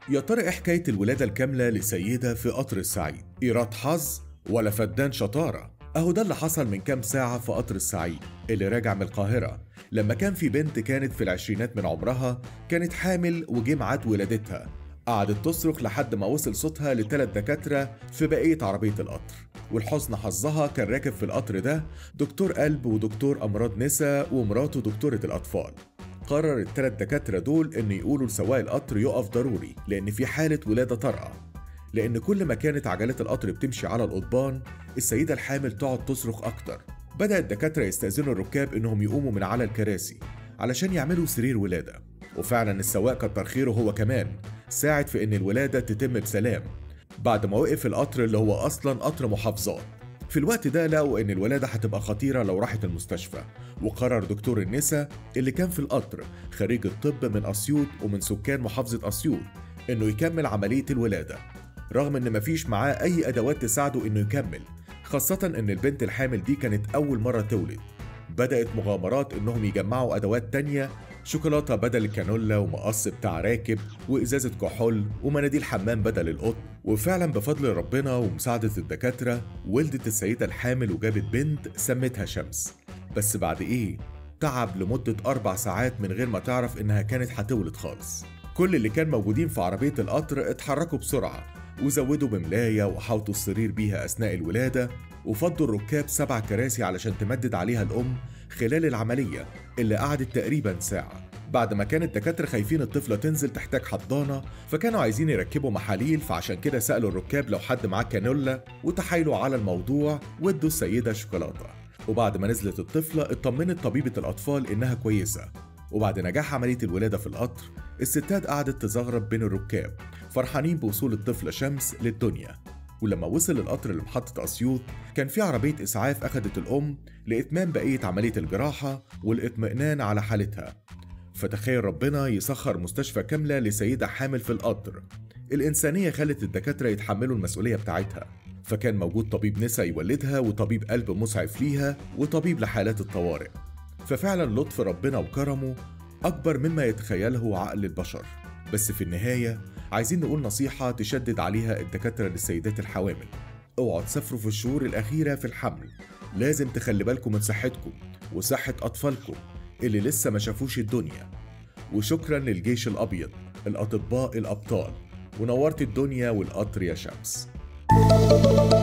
يا ترى ايه حكاية الولادة الكاملة لسيدة في قطر السعيد؟ إيراد حظ ولا فدان شطارة؟ أهو ده اللي حصل من كام ساعة في قطر السعيد اللي راجع من القاهرة لما كان في بنت كانت في العشرينات من عمرها كانت حامل وجه ميعاد ولادتها قعدت تصرخ لحد ما وصل صوتها لثلاث دكاترة في بقية عربية القطر والحسن حظها كان راكب في القطر ده دكتور قلب ودكتور أمراض نساء ومراته دكتورة الأطفال قرر الثلاث دكاترة دول إن يقولوا لسواق القطر يقف ضروري لأن في حالة ولادة طارئة لأن كل ما كانت عجلات القطر بتمشي على القضبان السيدة الحامل تقعد تصرخ أكتر بدأ الدكاترة يستأذنوا الركاب إنهم يقوموا من على الكراسي علشان يعملوا سرير ولادة وفعلا السواق كتر خيره هو كمان ساعد في إن الولادة تتم بسلام بعد ما وقف القطر اللي هو أصلا قطر محافظات في الوقت ده لقوا إن الولادة هتبقى خطيرة لو راحت المستشفى وقرر دكتور النساء اللي كان في القطر خريج الطب من أسيوط ومن سكان محافظة أسيوط إنه يكمل عملية الولادة رغم إن مفيش معاه أي أدوات تساعده إنه يكمل خاصة إن البنت الحامل دي كانت أول مرة تولد بدأت مغامرات إنهم يجمعوا أدوات تانية شوكولاتة بدل الكانولا ومقص بتاع راكب وإزازة كحول ومناديل حمام بدل القطن وفعلا بفضل ربنا ومساعدة الدكاترة ولدت السيدة الحامل وجابت بنت سمتها شمس بس بعد إيه؟ تعب لمدة أربع ساعات من غير ما تعرف إنها كانت هتولد خالص كل اللي كان موجودين في عربية القطر اتحركوا بسرعة وزودوا بملاية وحوطوا السرير بيها أثناء الولادة وفضوا الركاب سبع كراسي علشان تمدد عليها الأم خلال العملية اللي قعدت تقريبا ساعة بعد ما كان الدكاترة خايفين الطفلة تنزل تحتاج حضانة فكانوا عايزين يركبوا محاليل فعشان كده سألوا الركاب لو حد معاه كانولا وتحايلوا على الموضوع وادوا السيدة شوكولاتة وبعد ما نزلت الطفلة اطمنت طبيبة الأطفال إنها كويسة وبعد نجاح عملية الولادة في القطر الستات قعدت تزغرب بين الركاب فرحانين بوصول الطفلة شمس للدنيا ولما وصل القطر لمحطة أسيوط كان في عربية إسعاف أخدت الأم لإتمام بقية عملية الجراحة والإطمئنان على حالتها فتخيل ربنا يسخر مستشفى كاملة لسيدة حامل في القطر الإنسانية خلت الدكاترة يتحملوا المسؤولية بتاعتها فكان موجود طبيب نسا يولدها وطبيب قلب مسعف ليها وطبيب لحالات الطوارئ ففعلا لطف ربنا وكرمه أكبر مما يتخيله عقل البشر بس في النهاية عايزين نقول نصيحة تشدد عليها الدكاترة للسيدات الحوامل اوعوا تسافروا في الشهور الأخيرة في الحمل لازم تخلي بالكم من صحتكم وصحة أطفالكم اللي لسه ما شافوش الدنيا وشكرا للجيش الأبيض الأطباء الأبطال ونورت الدنيا والقطر يا شمس